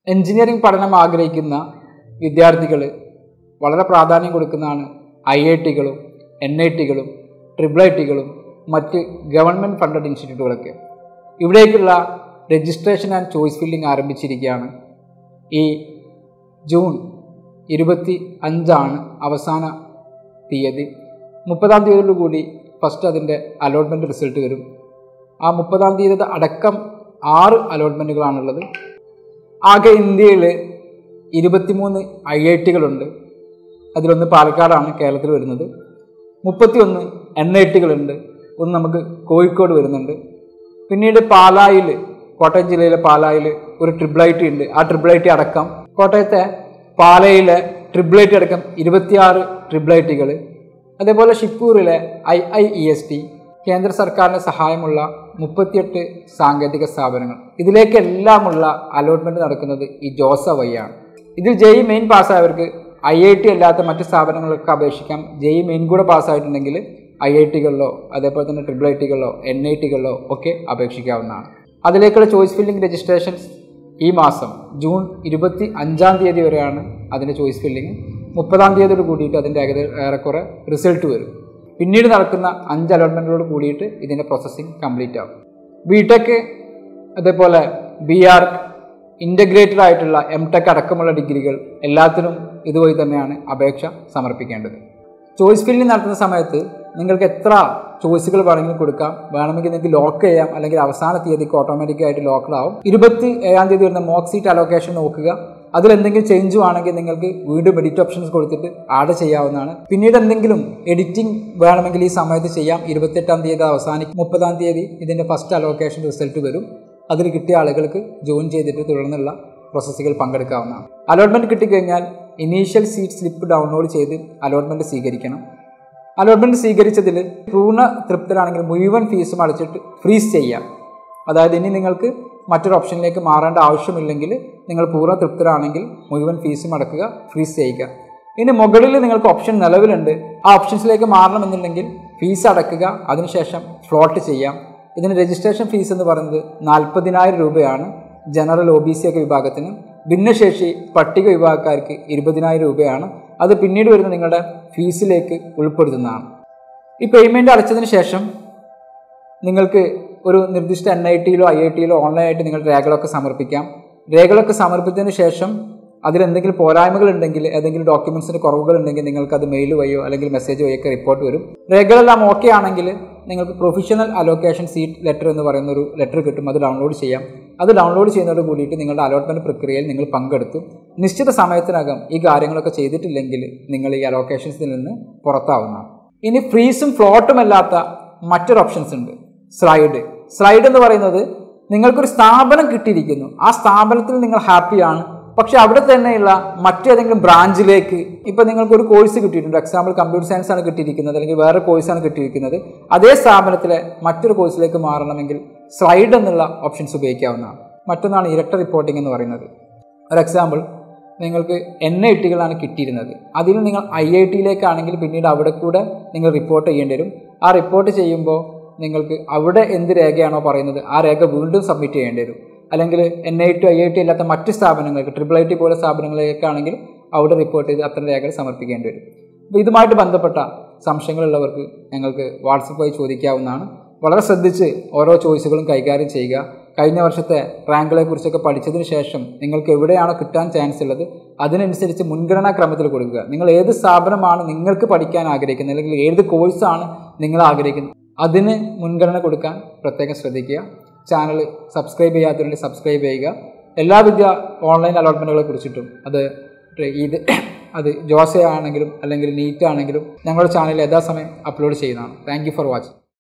engineering പഠനം ആഗ്രഹിക്കുന്ന വിദ്യാർത്ഥികൾ വളരെ പ്രാധാന്യം കൊടുക്കുന്നതാണ് ഐ ഐ ടികളും എൻ ഐ ടികളും ട്രിപ്പിൾ ഐ ടികളും മറ്റ് ഗവൺമെൻറ് ഫണ്ടഡ് ഇൻസ്റ്റിറ്റ്യൂട്ടുകളൊക്കെ ഇവിടേക്കുള്ള രജിസ്ട്രേഷൻ ആൻഡ് ചോയ്സ് ഫില്ലിംഗ് ആരംഭിച്ചിരിക്കുകയാണ് ഈ ജൂൺ ഇരുപത്തി അഞ്ചാണ് അവസാന തീയതി മുപ്പതാം തീയതിയോടുകൂടി ഫസ്റ്റ് അതിൻ്റെ അലോട്ട്മെൻറ്റ് റിസൾട്ട് വരും ആ മുപ്പതാം തീയതി അടക്കം ആറ് അലോട്ട്മെൻറ്റുകളാണുള്ളത് ആകെ ഇന്ത്യയിൽ ഇരുപത്തിമൂന്ന് ഐ ഐ ടികളുണ്ട് അതിലൊന്ന് പാലക്കാടാണ് കേരളത്തിൽ വരുന്നത് മുപ്പത്തിയൊന്ന് എൻ ഐ ടികളുണ്ട് ഒന്ന് നമുക്ക് കോഴിക്കോട് വരുന്നുണ്ട് പിന്നീട് പാലായിൽ കോട്ടയം ജില്ലയിലെ പാലായിൽ ഒരു ട്രിപ്പിൾ ഐ ടി ഉണ്ട് ആ ട്രിപ്പിൾ ഐ ടി അടക്കം കോട്ടയത്തെ പാലയിലെ ട്രിപ്പിൾ ഐ ടി അടക്കം ഇരുപത്തിയാറ് ട്രിപ്പിൾ ഐ ടികൾ അതേപോലെ ഷിപ്പൂരിലെ I I E S T കേന്ദ്ര സർക്കാരിൻ്റെ സഹായമുള്ള മുപ്പത്തിയെട്ട് സാങ്കേതിക സ്ഥാപനങ്ങൾ ഇതിലേക്കെല്ലാമുള്ള അലോട്ട്മെൻറ്റ് നടക്കുന്നത് ഈ ജോസ വഴിയാണ് ഇതിൽ ജെയ് മെയിൻ പാസ്സായവർക്ക് ഐ ഐ ടി അല്ലാത്ത മറ്റ് സ്ഥാപനങ്ങൾക്ക് അപേക്ഷിക്കാം ജെയ് മെയിൻ കൂടെ പാസ്സായിട്ടുണ്ടെങ്കിൽ ഐ ഐ ടികളിലോ അതേപോലെ തന്നെ ട്രിപ്പിൾ ഐ ടികളിലോ എൻ ഐ ടികളിലോ ഒക്കെ അപേക്ഷിക്കാവുന്നതാണ് അതിലേക്കുള്ള ചോയ്സ് ഫില്ലിംഗ് രജിസ്ട്രേഷൻസ് ഈ മാസം ജൂൺ ഇരുപത്തി അഞ്ചാം തീയതി വരെയാണ് അതിൻ്റെ ചോയ്സ് ഫില്ലിംഗ് മുപ്പതാം തീയതിയോട് കൂടിയിട്ട് അതിൻ്റെ ഏകദേശം ഏറെക്കുറെ റിസൾട്ട് വരും പിന്നീട് നടക്കുന്ന അഞ്ച് അലോട്ട്മെൻറ്റോട് കൂടിയിട്ട് ഇതിൻ്റെ പ്രോസസ്സിംഗ് കംപ്ലീറ്റ് ആവും ബി ടെക് അതേപോലെ ബി ആർ ഇൻ്റഗ്രേറ്റഡ് ആയിട്ടുള്ള എം ടെക് അടക്കമുള്ള ഡിഗ്രികൾ എല്ലാത്തിനും ഇതുവഴി തന്നെയാണ് അപേക്ഷ സമർപ്പിക്കേണ്ടത് ചോയ്സ് ഫില്ലിംഗ് നടത്തുന്ന സമയത്ത് നിങ്ങൾക്ക് എത്ര ചോയ്സുകൾ വേണമെങ്കിലും കൊടുക്കാം വേണമെങ്കിൽ നിങ്ങൾക്ക് ലോക്ക് ചെയ്യാം അല്ലെങ്കിൽ അവസാന തീയതിക്ക് ഓട്ടോമാറ്റിക്കായിട്ട് ലോക്കഡാവും ഇരുപത്തി ഏഴാം തീയതി വരുന്ന മോക്ക് സീറ്റ് അലോക്കേഷൻ നോക്കുക അതിൽ എന്തെങ്കിലും ചേഞ്ച് ആണെങ്കിൽ നിങ്ങൾക്ക് വീണ്ടും എഡിറ്റ് ഓപ്ഷൻസ് കൊടുത്തിട്ട് ആഡ് ചെയ്യാവുന്നതാണ് പിന്നീട് എന്തെങ്കിലും എഡിറ്റിംഗ് വേണമെങ്കിൽ ഈ സമയത്ത് ചെയ്യാം ഇരുപത്തെട്ടാം തീയതി അവസാനിക്കും മുപ്പതാം തീയതി ഇതിൻ്റെ ഫസ്റ്റ് അലോക്കേഷൻ റിസൾട്ട് വരും അതിൽ കിട്ടിയ ആളുകൾക്ക് ജോയിൻ ചെയ്തിട്ട് തുടർന്നുള്ള പ്രോസസ്സുകൾ പങ്കെടുക്കാവുന്നതാണ് അലോട്ട്മെൻറ്റ് കിട്ടിക്കഴിഞ്ഞാൽ ഇനീഷ്യൽ സീറ്റ് സ്ലിപ്പ് ഡൗൺലോഡ് ചെയ്ത് അലോട്ട്മെൻറ്റ് സ്വീകരിക്കണം അലോട്ട്മെൻറ്റ് സ്വീകരിച്ചതിൽ പൂർണ്ണ തൃപ്തരാണെങ്കിൽ മുഴുവൻ ഫീസും അടച്ചിട്ട് ഫ്രീസ് ചെയ്യാം അതായത് ഇനി നിങ്ങൾക്ക് മറ്റൊരു ഓപ്ഷനിലേക്ക് മാറേണ്ട ആവശ്യമില്ലെങ്കിൽ നിങ്ങൾ പൂർണ്ണ തൃപ്തരാണെങ്കിൽ മുഴുവൻ ഫീസും അടക്കുക ഫ്രീസ് ചെയ്യുക ഇനി മുകളിൽ നിങ്ങൾക്ക് ഓപ്ഷൻ നിലവിലുണ്ട് ആ ഓപ്ഷൻസിലേക്ക് മാറണമെന്നുണ്ടെങ്കിൽ ഫീസ് അടക്കുക അതിനുശേഷം ഫ്ലോട്ട് ചെയ്യാം ഇതിന് രജിസ്ട്രേഷൻ ഫീസ് എന്ന് പറയുന്നത് നാൽപ്പതിനായിരം രൂപയാണ് ജനറൽ ഒ ബി സി ഒക്കെ വിഭാഗത്തിന് ഭിന്നശേഷി പട്ടിക വിഭാഗക്കാർക്ക് ഇരുപതിനായിരം രൂപയാണ് അത് പിന്നീട് വരുന്ന നിങ്ങളുടെ ഫീസിലേക്ക് ഉൾപ്പെടുത്തുന്നതാണ് ഈ പേയ്മെൻറ്റ് അടച്ചതിന് ശേഷം നിങ്ങൾക്ക് ഒരു നിർദ്ദിഷ്ട എൻ ഐ ടിയിലോ ഐ ഐ ടിയിലോ ഓൺലൈനായിട്ട് നിങ്ങൾ രേഖകളൊക്കെ സമർപ്പിക്കാം രേഖകളൊക്കെ സമർപ്പിച്ചതിന് ശേഷം അതിലെന്തെങ്കിലും പോരായ്മകൾ ഉണ്ടെങ്കിൽ ഏതെങ്കിലും ഡോക്യുമെൻസിന് കുറവുകൾ ഉണ്ടെങ്കിൽ നിങ്ങൾക്ക് അത് മെയിൽ വഴിയോ അല്ലെങ്കിൽ മെസ്സേജ് വഴിയൊക്കെ റിപ്പോർട്ട് വരും രേഖകളെല്ലാം ഓക്കെ ആണെങ്കിൽ നിങ്ങൾക്ക് പ്രൊഫഷണൽ അലോക്കേഷൻ സീറ്റ് ലെറ്റർ എന്ന് പറയുന്ന ഒരു ലെറ്റർ കിട്ടും അത് ഡൗൺലോഡ് ചെയ്യാം അത് ഡൗൺലോഡ് ചെയ്യുന്നതോട് കൂടിയിട്ട് നിങ്ങളുടെ അലോട്ട്മെൻറ്റ് പ്രക്രിയയിൽ നിങ്ങൾ പങ്കെടുത്തു നിശ്ചിത സമയത്തിനകം ഈ കാര്യങ്ങളൊക്കെ ചെയ്തിട്ടില്ലെങ്കിൽ നിങ്ങൾ ഈ അലോക്കേഷൻസിൽ നിന്ന് പുറത്താവുന്നതാണ് ഇനി ഫ്രീസും ഫ്ലോട്ടും അല്ലാത്ത മറ്റൊരു ഓപ്ഷൻസ് ഉണ്ട് സ്ലൈഡ് സ്ലൈഡ് എന്ന് പറയുന്നത് നിങ്ങൾക്കൊരു സ്ഥാപനം കിട്ടിയിരിക്കുന്നു ആ സ്ഥാപനത്തിൽ നിങ്ങൾ ഹാപ്പിയാണ് പക്ഷെ അവിടെ തന്നെയുള്ള മറ്റേതെങ്കിലും ബ്രാഞ്ചിലേക്ക് ഇപ്പം നിങ്ങൾക്ക് ഒരു കോഴ്സ് കിട്ടിയിട്ടുണ്ട് എക്സാമ്പിൾ കമ്പ്യൂട്ടർ സയൻസ് ആണ് കിട്ടിയിരിക്കുന്നത് അല്ലെങ്കിൽ വേറെ കോഴ്സാണ് കിട്ടിയിരിക്കുന്നത് അതേ സ്ഥാപനത്തിലെ മറ്റൊരു കോഴ്സിലേക്ക് മാറണമെങ്കിൽ സ്ലൈഡ് എന്നുള്ള ഓപ്ഷൻസ് ഉപയോഗിക്കാവുന്നതാണ് മറ്റൊന്നാണ് ഇരട്ട റിപ്പോർട്ടിംഗ് എന്ന് പറയുന്നത് ഒരു എക്സാമ്പിൾ നിങ്ങൾക്ക് എൻ ഐ ടികളാണ് കിട്ടിയിരുന്നത് അതിൽ നിങ്ങൾ ഐ ഐ ടിയിലേക്കാണെങ്കിൽ പിന്നീട് അവിടെ കൂടെ നിങ്ങൾ റിപ്പോർട്ട് ചെയ്യേണ്ടി വരും ആ റിപ്പോർട്ട് ചെയ്യുമ്പോൾ നിങ്ങൾക്ക് അവിടെ എന്ത് രേഖയാണോ പറയുന്നത് ആ രേഖ വീണ്ടും സബ്മിറ്റ് ചെയ്യേണ്ടി വരും അല്ലെങ്കിൽ N I T I I T അല്ലാത്ത മറ്റ് സ്ഥാപനങ്ങൾക്ക് ട്രിപ്പിൾ ഐ ടി പോലെ സ്ഥാപനങ്ങളിലേക്കാണെങ്കിൽ അവിടെ റിപ്പോർട്ട് ചെയ്ത് അത്തരം രേഖകൾ സമർപ്പിക്കേണ്ടി വരും അപ്പോൾ ഇതുമായിട്ട് ബന്ധപ്പെട്ട സംശയങ്ങളുള്ളവർക്ക് ഞങ്ങൾക്ക് വാട്സപ്പ് വഴി ചോദിക്കാവുന്നതാണ് വളരെ ശ്രദ്ധിച്ച് ഓരോ ചോയ്സുകളും കൈകാര്യം ചെയ്യുക കഴിഞ്ഞ വർഷത്തെ റാങ്കുകളെ കുറിച്ചൊക്കെ പഠിച്ചതിന് ശേഷം നിങ്ങൾക്ക് എവിടെയാണോ കിട്ടാൻ ചാൻസ് ഉള്ളത് അതിനനുസരിച്ച് മുൻഗണനാ ക്രമത്തിൽ കൊടുക്കുക നിങ്ങൾ ഏത് സ്ഥാപനമാണ് നിങ്ങൾക്ക് പഠിക്കാൻ ആഗ്രഹിക്കുന്നത് അല്ലെങ്കിൽ ഏത് കോഴ്സാണ് നിങ്ങൾ ആഗ്രഹിക്കുന്നത് അതിന് മുൻഗണന കൊടുക്കാൻ പ്രത്യേകം ശ്രദ്ധിക്കുക ചാനൽ സബ്സ്ക്രൈബ് ചെയ്യാത്തവരുണ്ട് സബ്സ്ക്രൈബ് ചെയ്യുക എല്ലാവിധ ഓൺലൈൻ അലോട്ട്മെൻറ്റുകളെ കുറിച്ചിട്ടും അത് ഇത് അത് ജോസ ആണെങ്കിലും അല്ലെങ്കിൽ നീറ്റ് ആണെങ്കിലും ഞങ്ങളുടെ ചാനലിൽ യഥാസമയം അപ്ലോഡ് ചെയ്യുന്നതാണ് താങ്ക് ഫോർ വാച്ചിങ്